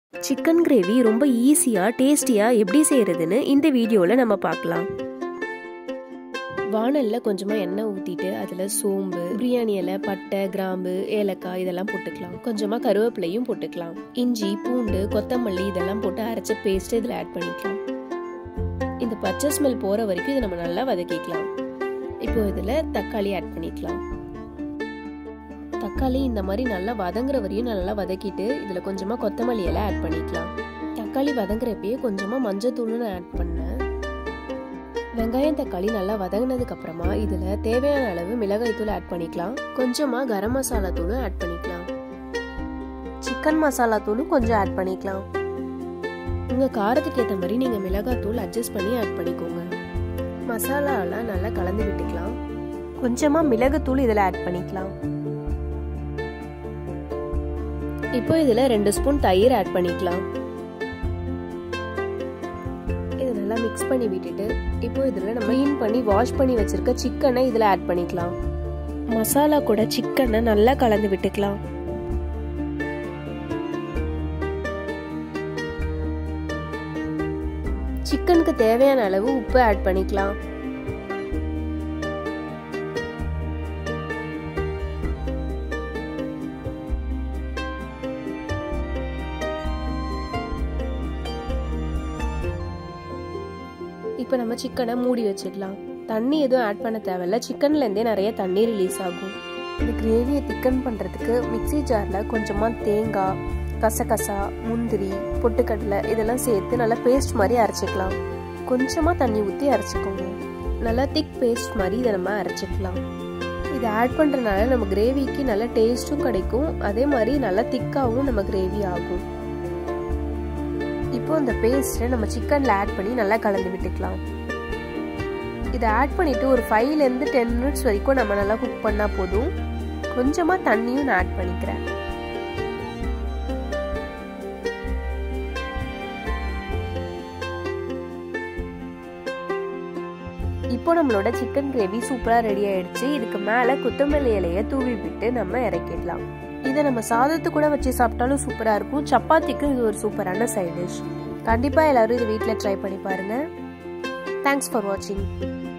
chicken gravy ரொம்ப ஈஸியாக டேஸ்டியாக எப்படி செய்கிறதுன்னு இந்த வீடியோவில் நம்ம பார்க்கலாம் வானலில் கொஞ்சமாக எண்ணெய் ஊற்றிட்டு அதில் சோம்பு பிரியாணி இலை பட்டை கிராம்பு ஏலக்காய் இதெல்லாம் போட்டுக்கலாம் கொஞ்சமாக கருவேப்பிலையும் போட்டுக்கலாம் இஞ்சி பூண்டு கொத்தமல்லி இதெல்லாம் போட்டு அரைச்ச பேஸ்ட் இதில் ஆட் பண்ணிக்கலாம் இந்த பச்சை ஸ்மெல் போகிற வரைக்கும் இதை நம்ம நல்லா வதக்கிக்கலாம் இப்போ இதில் தக்காளி ஆட் பண்ணிக்கலாம் தக்காளி இந்த மாதிரி நல்லா வதங்குற வரையும் நல்லா வதக்கிட்டு இதில் கொஞ்சமாக கொத்தமல்லி எல்லாம் ஆட் பண்ணிக்கலாம் தக்காளி வதங்குறப்பயே கொஞ்சமாக மஞ்சத்தூள்னு ஆட் பண்ணேன் வெங்காயம் தக்காளி நல்லா வதங்கினதுக்கு அப்புறமா இதில் தேவையான அளவு மிளகாய் தூள் ஆட் பண்ணிக்கலாம் கொஞ்சமாக கரம் மசாலா தூளும் ஆட் பண்ணிக்கலாம் சிக்கன் மசாலா தூளும் கொஞ்சம் ஆட் பண்ணிக்கலாம் உங்கள் காரத்துக்கு ஏற்ற மாதிரி நீங்கள் மிளகாய் தூள் அட்ஜஸ்ட் பண்ணி ஆட் பண்ணிக்கோங்க மசாலாலாம் நல்லா கலந்து விட்டுக்கலாம் கொஞ்சமாக மிளகுத்தூள் இதில் ஆட் பண்ணிக்கலாம் இப்போ இதில் ரெண்டு ஸ்பூன் தயிர் ஆட் பண்ணிக்கலாம் இது நல்லா மிக்ஸ் பண்ணி விட்டுட்டு இப்போ இதில் நம்ம க்ளீன் பண்ணி வாஷ் பண்ணி வச்சிருக்க சிக்கனை இதில் ஆட் பண்ணிக்கலாம் மசாலா கூட சிக்கனை நல்லா கலந்து விட்டுக்கலாம் சிக்கனுக்கு தேவையான அளவு உப்பு ஆட் பண்ணிக்கலாம் இப்போ நம்ம சிக்கனை மூடி வச்சிடலாம் தண்ணி எதுவும் ஆட் பண்ண தேவையில்ல சிக்கன்லேருந்தே நிறைய தண்ணி ரிலீஸ் ஆகும் இந்த கிரேவியை திக்கன் பண்ணுறதுக்கு மிக்சி ஜாரில் கொஞ்சமாக தேங்காய் கசகசா முந்திரி பொட்டுக்கடலை இதெல்லாம் சேர்த்து நல்லா பேஸ்ட் மாதிரி அரைச்சிக்கலாம் கொஞ்சமாக தண்ணி ஊற்றி அரைச்சிக்கோங்க நல்லா திக் பேஸ்ட் மாதிரி இதை நம்ம அரைச்சிக்கலாம் இதை ஆட் பண்ணுறதுனால நம்ம கிரேவிக்கு நல்ல டேஸ்ட்டும் கிடைக்கும் அதே மாதிரி நல்லா திக்காகவும் நம்ம கிரேவி ஆகும் இப்போ இந்த பேஸ்ட்டை நம்ம சிக்கனில் ஆட் பண்ணி நல்லா கலந்து விட்டுக்கலாம் இதை ஆட் பண்ணிவிட்டு ஒரு ஃபைவ்லேருந்து டென் மினிட்ஸ் வரைக்கும் நம்ம நல்லா குக் பண்ணால் போதும் கொஞ்சமாக தண்ணியும் நான் ஆட் பண்ணிக்கிறேன் இப்போ நம்மளோட சிக்கன் கிரேவி சூப்பராக ரெடி ஆயிடுச்சு இதுக்கு மேலே கொத்தமல்லி இலையை தூவி விட்டு நம்ம இறக்கிடலாம் இதை நம்ம சாதத்து கூட வச்சு சாப்பிட்டாலும் சூப்பராக இருக்கும் சப்பாத்திக்கு இது ஒரு சூப்பரான சைட் டிஷ் கண்டிப்பாக எல்லாரும் இது வீட்டில் ட்ரை பண்ணி பாருங்கள் தேங்க்ஸ் ஃபார் வாட்சிங்